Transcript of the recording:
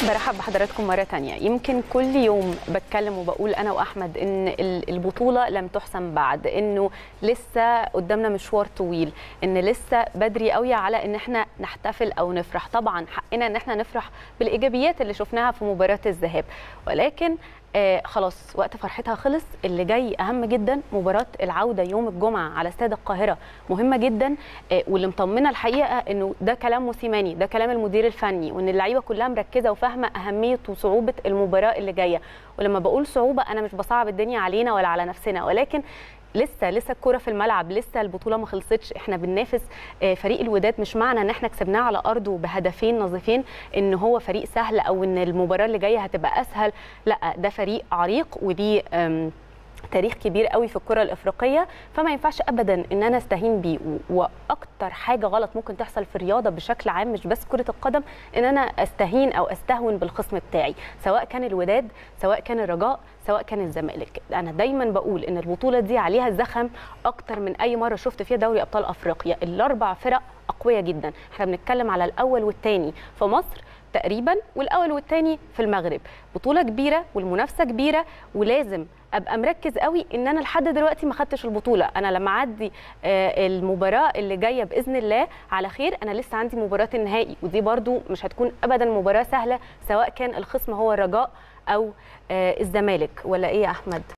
برحب بحضراتكم مرة تانية يمكن كل يوم بتكلم وبقول أنا وأحمد إن ال- البطولة لم تحسم بعد إنه لسه قدامنا مشوار طويل إن لسه بدري قوي على إن إحنا نحتفل أو نفرح طبعا حقنا إن إحنا نفرح بالإيجابيات اللي شفناها في مباراة الذهاب ولكن آه خلاص وقت فرحتها خلص اللي جاي اهم جدا مباراه العوده يوم الجمعه على استاد القاهره مهمه جدا آه واللي مطمنه الحقيقه انه ده كلام موسيماني ده كلام المدير الفني وان اللعيبه كلها مركزه وفاهمه اهميه وصعوبه المباراه اللي جايه ولما بقول صعوبه انا مش بصعب الدنيا علينا ولا على نفسنا ولكن لسه لسه الكوره في الملعب لسه البطوله ما خلصتش احنا بننافس آه، فريق الوداد مش معنى ان احنا كسبناه على ارضه بهدفين نظيفين ان هو فريق سهل او ان المباراه اللي جايه هتبقى اسهل لا ده فريق عريق وليه آم، تاريخ كبير قوي في الكره الافريقيه فما ينفعش ابدا ان انا استهين بيه و- واكتر حاجه غلط ممكن تحصل في الرياضه بشكل عام مش بس كره القدم ان انا استهين او استهون بالخصم بتاعي سواء كان الوداد سواء كان الرجاء سواء كان الزمالك انا دايما بقول ان البطوله دي عليها زخم اكتر من اي مره شفت فيها دوري ابطال افريقيا الاربع فرق اقوياء جدا احنا بنتكلم على الاول والثاني في مصر تقريبا والاول والثاني في المغرب بطوله كبيره والمنافسه كبيره ولازم ابقى مركز قوي ان انا لحد دلوقتي ما خدتش البطوله انا لما اعدي آه، المباراه اللي جايه باذن الله على خير انا لسه عندي مباراه النهائي ودي برضو مش هتكون ابدا مباراه سهله سواء كان الخصم هو الرجاء او آه، الزمالك ولا ايه يا احمد